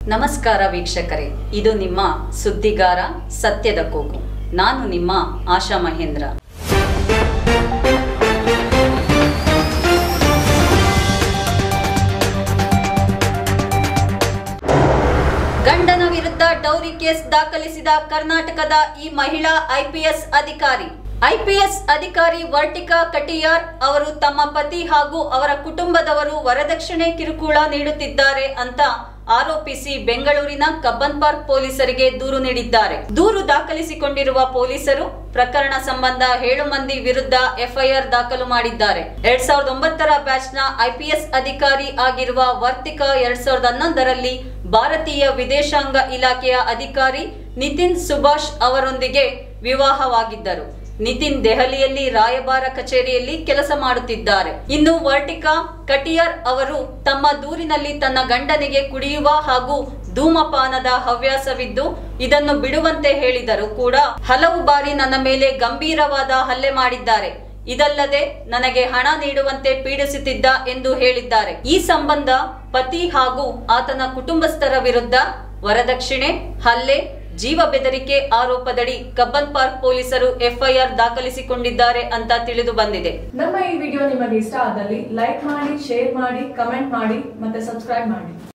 ನಮಸ್ಕಾರ ವೀಕ್ಷಕರೇ ಇದು ನಿಮ್ಮ ಸುದ್ದಿಗಾರ ಸತ್ಯದ ಕೂಗು ನಾನು ನಿಮ್ಮ ಆಶಾ ಮಹೇಂದ್ರ ಗಂಡನ ವಿರುದ್ಧ ಡೌರಿ ಕೇಸ್ ದಾಖಲಿಸಿದ ಕರ್ನಾಟಕದ ಈ ಮಹಿಳಾ ಐಪಿಎಸ್ ಅಧಿಕಾರಿ ಐಪಿಎಸ್ ಅಧಿಕಾರಿ ವರ್ಟಿಕಾ ಕಟಿಯಾರ್ ಅವರು ತಮ್ಮ ಪತಿ ಹಾಗೂ ಅವರ ಕುಟುಂಬದವರು ವರದಕ್ಷಿಣೆ ಕಿರುಕುಳ ನೀಡುತ್ತಿದ್ದಾರೆ ಅಂತ ಆರೋಪಿಸಿ ಬೆಂಗಳೂರಿನ ಕಬ್ಬನ್ ಪಾರ್ಕ್ ಪೊಲೀಸರಿಗೆ ದೂರು ನೀಡಿದ್ದಾರೆ ದೂರು ದಾಖಲಿಸಿಕೊಂಡಿರುವ ಪೊಲೀಸರು ಪ್ರಕರಣ ಸಂಬಂಧ ಏಳು ಮಂದಿ ವಿರುದ್ಧ ಎಫ್ಐಆರ್ ದಾಖಲು ಮಾಡಿದ್ದಾರೆ ಎರಡ್ ಸಾವಿರದ ಒಂಬತ್ತರ ಬ್ಯಾಚ್ ನ ಐಪಿಎಸ್ ಅಧಿಕಾರಿ ಆಗಿರುವ ವರ್ತಿಕಾ ಎರಡ್ ಸಾವಿರದ ಹನ್ನೊಂದರಲ್ಲಿ ಭಾರತೀಯ ವಿದೇಶಾಂಗ ಇಲಾಖೆಯ ಅಧಿಕಾರಿ ನಿತಿನ್ ಸುಭಾಷ್ ಅವರೊಂದಿಗೆ ವಿವಾಹವಾಗಿದ್ದರು ನಿತಿನ್ ದೆಹಲಿಯಲ್ಲಿ ರಾಯಭಾರ ಕಚೇರಿಯಲ್ಲಿ ಕೆಲಸ ಮಾಡುತ್ತಿದ್ದಾರೆ ಇನ್ನು ವರ್ಟಿಕಾ ಕಟಿಯಾರ್ ಅವರು ತಮ್ಮ ದೂರಿನಲ್ಲಿ ತನ್ನ ಗಂಡನಿಗೆ ಕುಡಿಯುವ ಹಾಗೂ ಧೂಮಪಾನದ ಹವ್ಯಾಸವಿದ್ದು ಇದನ್ನು ಬಿಡುವಂತೆ ಹೇಳಿದರು ಕೂಡ ಹಲವು ಬಾರಿ ನನ್ನ ಮೇಲೆ ಗಂಭೀರವಾದ ಹಲ್ಲೆ ಮಾಡಿದ್ದಾರೆ ಇದಲ್ಲದೆ ನನಗೆ ಹಣ ನೀಡುವಂತೆ ಪೀಡಿಸುತ್ತಿದ್ದ ಎಂದು ಹೇಳಿದ್ದಾರೆ ಈ ಸಂಬಂಧ ಪತಿ ಹಾಗೂ ಆತನ ಕುಟುಂಬಸ್ಥರ ವಿರುದ್ಧ ವರದಕ್ಷಿಣೆ ಹಲ್ಲೆ ಜೀವ ಬೆದರಿಕೆ ಆರೋಪದಡಿ ಕಬ್ಬನ್ ಪಾರ್ಕ್ ಪೊಲೀಸರು ಎಫ್ಐಆರ್ ದಾಖಲಿಸಿಕೊಂಡಿದ್ದಾರೆ ಅಂತ ತಿಳಿದು ಬಂದಿದೆ ನಮ್ಮ ಈ ವಿಡಿಯೋ ನಿಮಗೆ ಇಷ್ಟ ಆದಲ್ಲಿ ಲೈಕ್ ಮಾಡಿ ಶೇರ್ ಮಾಡಿ ಕಮೆಂಟ್ ಮಾಡಿ ಮತ್ತೆ ಸಬ್ಸ್ಕ್ರೈಬ್ ಮಾಡಿ